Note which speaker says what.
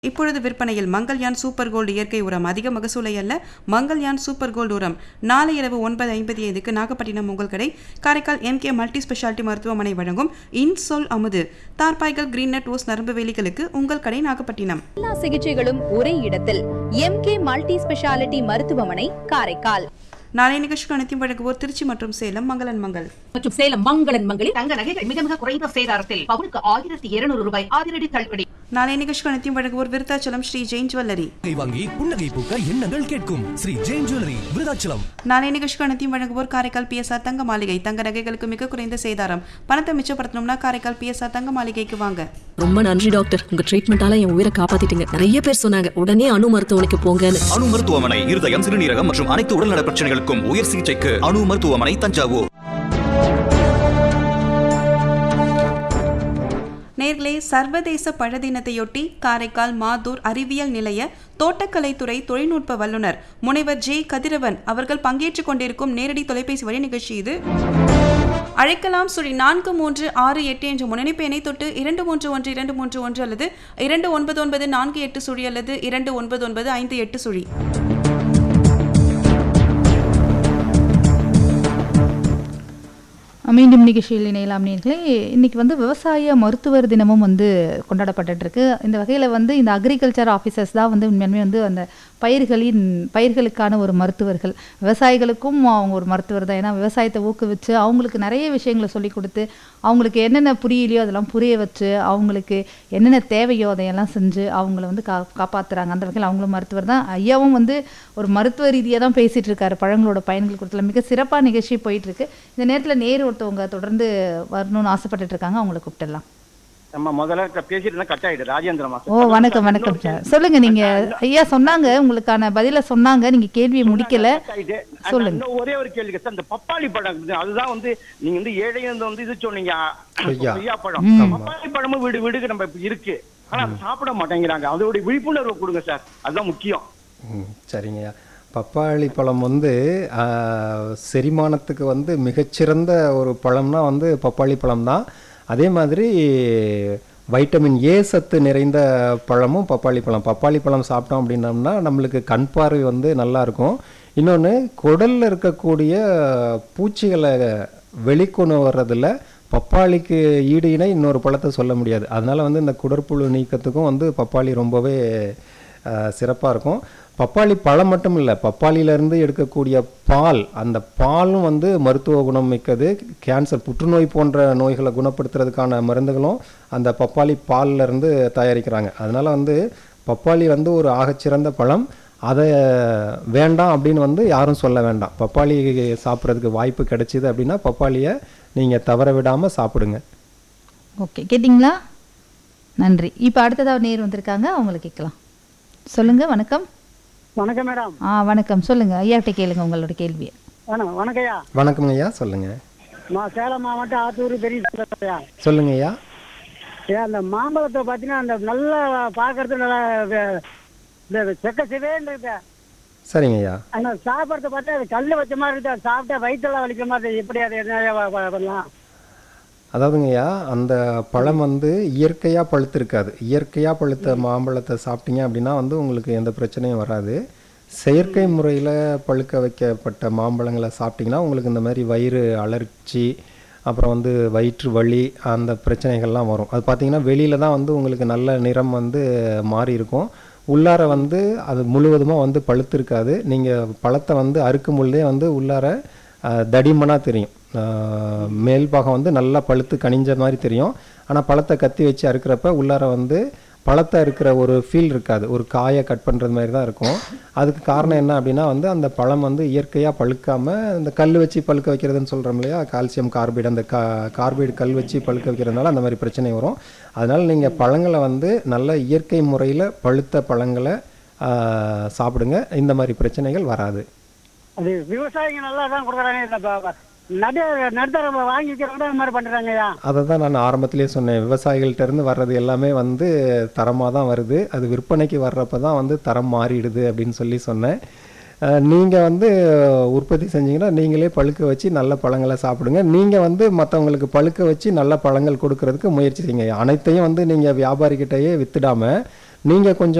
Speaker 1: இப்பொழுது விற்பனையில் Mangalyaan super gold இயற்கை உரம் அதிக மகசூலை அல்ல மங்கள்யான் சூப்பர் கோல்டு உரம் நாளை இரவு ஒன்பது ஐம்பத்தி ஐந்துக்கு நாகப்பட்டினம் உங்கள் கடை காரைக்கால் எம்கே மல்டி ஸ்பெஷாலிட்டி மருத்துவமனை வழங்கும் இன்சொல் அமுது தார்பாய்கள் கிரீன் நட் ஓஸ் நரம்பு வேலிகளுக்கு உங்கள் கடை நாகப்பட்டினம்
Speaker 2: எல்லா சிகிச்சைகளும் ஒரே இடத்தில் எம்கே மல்டி ஸ்பெஷாலிட்டி மருத்துவமனை காரைக்கால்
Speaker 1: நாளை நிகழ்ச்சிக்கு அனைத்தையும் வழங்குவோர் திருச்சி மற்றும் சேலம் மங்களன் மங்கள்
Speaker 3: மற்றும் சேலம் மங்களன் மங்களில்
Speaker 4: தங்க நகைகள் மிக மிக குறைந்த சேதாரத்தில் பவுனுக்கு ஆயிரத்தி இருநூறு ரூபாய் அதிரடி தள்ளுபடி
Speaker 1: நாளை நிகழ்ச்சிக்கு அனைத்தையும் வழங்குவோர் விருத்தாச்சலம் ஸ்ரீ ஜெயின் ஜுவல்லரி
Speaker 5: நகை வாங்கி புன்னகை பூக்க எண்ணங்கள் கேட்கும் ஸ்ரீ ஜெயின் ஜுவல்லரி விருதாச்சலம்
Speaker 1: நாளை நிகழ்ச்சிக்கு அனைத்தையும் வழங்குவோர் காரைக்கால் பிஎஸ்ஆர் தங்க மாளிகை தங்க நகைகளுக்கு மிக குறைந்த சேதாரம் பணத்தை மிச்சப்படுத்தணும்னா காரைக்கால் பிஎஸ்ஆர் தங்க மாளிகைக்கு வாங்க
Speaker 6: ரொம்ப நன்றி டாக்டர் உங்க ட்ரீட்மெண்டால என் உயிரை காப்பாத்திட்டீங்க நிறைய பேர் சொன்னாங்க உடனே அணு மருத்துவமனைக்கு போங்கன்னு
Speaker 7: அணு மருத்துவமனை இருதயம் சிறுநீரகம் மற்றும் அனைத்து உடல்நல பிரச்சனைகளுக்கும் உயர் சிகிச்சைக்கு அணு மருத்துவமனை தஞ்சாவூர்
Speaker 1: நேர்களே சர்வதேச பழ தினத்தையொட்டி காரைக்கால் மாதூர் அறிவியல் நிலைய தோட்டக்கலைத்துறை தொழில்நுட்ப வல்லுநர் முனைவர் ஜே கதிரவன் அவர்கள் பங்கேற்றுக் கொண்டிருக்கும் நேரடி தொலைபேசி வழி நிகழ்ச்சி இது அழைக்கலாம் சுழி நான்கு மூன்று ஆறு எட்டு என்ற முன்னணிப்பு எண்ணை தொட்டு இரண்டு மூன்று ஒன்று இரண்டு மூன்று ஒன்று அல்லது இரண்டு ஒன்பது ஒன்பது நான்கு எட்டு சுழி அல்லது இரண்டு ஒன்பது ஒன்பது ஐந்து எட்டு சுழி
Speaker 8: மீண்டும் நிகழ்ச்சியில் இணையலாம் நேர்களே இன்னைக்கு வந்து விவசாய மருத்துவர் தினமும் வந்து கொண்டாடப்பட்டுட்டு இருக்கு இந்த வகையில் வந்து இந்த அக்ரிகல்ச்சர் ஆஃபீஸர்ஸ் தான் வந்து உண்மையுமே வந்து அந்த பயிர்களின் பயிர்களுக்கான ஒரு மருத்துவர்கள் விவசாயிகளுக்கும் அவங்க ஒரு மருத்துவர் தான் ஏன்னா விவசாயத்தை ஊக்குவிச்சு அவங்களுக்கு நிறைய விஷயங்களை சொல்லி கொடுத்து அவங்களுக்கு என்னென்ன புரியலையோ அதெல்லாம் புரிய வச்சு அவங்களுக்கு என்னென்ன தேவையோ அதையெல்லாம் செஞ்சு அவங்கள வந்து கா காப்பாற்றுறாங்க அந்த வகையில் அவங்களும் மருத்துவர் தான் ஐயாவும் வந்து ஒரு மருத்துவ ரீதியாக தான் பேசிகிட்டு இருக்காரு பழங்களோட பயன்கள் கொடுத்துல மிக சிறப்பாக நிகழ்ச்சி போயிட்டு இருக்கு இந்த நேரத்தில் நேரு ஒருத்தவங்க தொடர்ந்து வரணும்னு ஆசைப்பட்டுட்டு இருக்காங்க அவங்கள கூப்பிட்டுடலாம்
Speaker 9: நம்ம முதல்ல க- பேசிட்டு இருந்தா கட் ஆயிடு ராஜேந்திர மாஸ்டர்
Speaker 8: ஓ வணக்கம் வணக்கம் சார் சொல்லுங்க நீங்க ஐயா சொன்னாங்க உங்களுக்கான பதில சொன்னாங்க நீங்க கேள்வியை முடிக்கல
Speaker 9: Cut ஆயிட்டு. அண்ணா,
Speaker 8: சொல்லுங்க.
Speaker 9: இன்னும் ஒரே ஒரு கேள்வி சார் இந்த பப்பாளி பழம் இருக்குது. அதுதான் வந்து நீங்க வந்து ஏழையும் வந்து இது சொன்னீங்க
Speaker 10: கொய்யா.
Speaker 9: கொய்யா பழம் பப்பாளி பழமும் வீடு வீடுக்கு நம்ம இப்ப இருக்கு ஆனா அதை சாப்பிட மாட்டேங்கிறாங்க அதோட விழிப்புணர்வு கொடுங்க சார் அதுதான் முக்கியம்
Speaker 10: ம், சரிங்கய்யா பப்பாளி பழம் வந்து ஆ, செரிமானத்துக்கு வந்து மிகச்சிறந்த ஒரு பழம்னா வந்து பப்பாளி பழம் தான் அதே மாதிரி வைட்டமின் ஏ சத்து நிறைந்த பழமும் பப்பாளி பழம் பப்பாளி பழம் சாப்பிட்டோம் அப்படின்னம்னா நம்மளுக்கு கண் பார்வை வந்து நல்லா இருக்கும் இன்னொன்று குடல்ல இருக்கக்கூடிய பூச்சிகளை வெளிக்கொண்டு வர்றதுல பப்பாளிக்கு ஈடு இணை இன்னொரு பழத்தை சொல்ல முடியாது அதனால வந்து இந்த குடற்புழு நீக்கத்துக்கும் வந்து பப்பாளி ரொம்பவே சிறப்பாக இருக்கும் பப்பாளி பழம் மட்டும் இல்லை பப்பாளியிலேருந்து எடுக்கக்கூடிய பால் அந்த பாலும் வந்து மருத்துவ குணம் மிக்கது கேன்சர் புற்றுநோய் போன்ற நோய்களை குணப்படுத்துறதுக்கான மருந்துகளும் அந்த பப்பாளி பால்ல இருந்து தயாரிக்கிறாங்க அதனால வந்து பப்பாளி வந்து ஒரு ஆகச்சிறந்த பழம் அதை வேண்டாம் அப்படின்னு வந்து யாரும் சொல்ல வேண்டாம் பப்பாளி சாப்பிட்றதுக்கு வாய்ப்பு கிடைச்சிது அப்படின்னா பப்பாளியை நீங்கள் தவற விடாமல் சாப்பிடுங்க
Speaker 8: ஓகே கேட்டிங்களா நன்றி இப்போ அடுத்ததாக நேர் வந்திருக்காங்க அவங்கள கேட்கலாம் சொல்லுங்க வணக்கம்
Speaker 9: வணக்கம் மேடம்
Speaker 8: ஆ வணக்கம் சொல்லுங்க ஐயாட்ட கேளுங்க உங்களோட கேள்வியை
Speaker 9: வணக்கம் வணக்கம்யா
Speaker 10: வணக்கம் ஐயா சொல்லுங்கள்
Speaker 9: நான் சேலம் மாவட்டம் ஆத்தூர் பெரிய
Speaker 10: சொல்லுங்க ஐயா
Speaker 9: ஏன் அந்த மாம்பழத்தை பார்த்தீங்கன்னா அந்த நல்லா பார்க்கறது நல்லா வே- இந்த செக்க சிவேன்னு இருக்கு
Speaker 10: சரிங்க ஐயா
Speaker 9: அந்த சாப்பிட்றத பார்த்தா அது கல்லு வச்ச மாதிரி இருக்கு அது சாப்பிட்டா வயிற்றுலாம் வலிக்க மாதிரி எப்படி அது என்ன வ- வ- பண்ணலாம்
Speaker 10: அதாவதுங்கய்யா அந்த பழம் வந்து இயற்கையாக பழுத்திருக்காது இயற்கையாக பழுத்த மாம்பழத்தை சாப்பிட்டீங்க அப்படின்னா வந்து உங்களுக்கு எந்த பிரச்சனையும் வராது செயற்கை முறையில் பழுக்க வைக்கப்பட்ட மாம்பழங்களை சாப்பிட்டீங்கன்னா உங்களுக்கு இந்த மாதிரி வயிறு அலர்ச்சி அப்புறம் வந்து வயிற்று வலி அந்த பிரச்சனைகள்லாம் வரும் அது பார்த்தீங்கன்னா வெளியில் தான் வந்து உங்களுக்கு நல்ல நிறம் வந்து மாறி இருக்கும் உள்ளார வந்து அது முழுவதுமாக வந்து பழுத்திருக்காது நீங்கள் பழத்தை வந்து அறுக்கும் பொழுதே வந்து உள்ளார தடிமனாக தெரியும் ஆஹ் மேல் பாகம் வந்து நல்லா பழுத்து கனிஞ்ச மாதிரி தெரியும் ஆனால் பழத்தை கத்தி வச்சு அறுக்கிறப்ப உள்ளார வந்து பழத்தை இருக்கிற ஒரு ஃபீல் இருக்காது ஒரு காயை கட் பண்ணுறது மாதிரி தான் இருக்கும் அதுக்கு காரணம் என்ன அப்படின்னா வந்து அந்த பழம் வந்து இயற்கையாக பழுக்காம இந்த கல் வச்சு பழுக்க வைக்கிறதுன்னு சொல்கிறோம் இல்லையா கால்சியம் கார்பைடு அந்த கா கார்பைடு கல் வச்சு பழுக்க வைக்கிறதுனால அந்த மாதிரி பிரச்சனை வரும் அதனால் நீங்கள் பழங்களை வந்து நல்ல இயற்கை முறையில் பழுத்த பழங்களை ஆஹ் சாப்பிடுங்க இந்த மாதிரி பிரச்சனைகள் வராது
Speaker 9: அது விவசாயிங்க நல்லா தான் கொடுக்குறாங்க இந்த ப- நடு நடுத்தர வாங்கி விற்கிறவங்க இந்த மாதிரி பண்ணுறாங்கய்யா
Speaker 10: அதை தான் நான் ஆரம்பத்திலே சொன்னேன் விவசாயிகள்ட்ட இருந்து வர்றது எல்லாமே வந்து தரமாக தான் வருது அது விற்பனைக்கு வர்றப்ப தான் வந்து தரம் மாறிடுது அப்படின்னு சொல்லி சொன்னேன் நீங்கள் வந்து உற்பத்தி செஞ்சீங்கன்னா நீங்களே பழுக்க வச்சு நல்ல பழங்களை சாப்பிடுங்க நீங்கள் வந்து மற்றவங்களுக்கு பழுக்க வச்சு நல்ல பழங்கள் கொடுக்கறதுக்கு முயற்சி செய்யுங்க அனைத்தையும் வந்து நீங்கள் வியாபாரிகிட்டயே வித்துடாம நீங்கள் கொஞ்சம்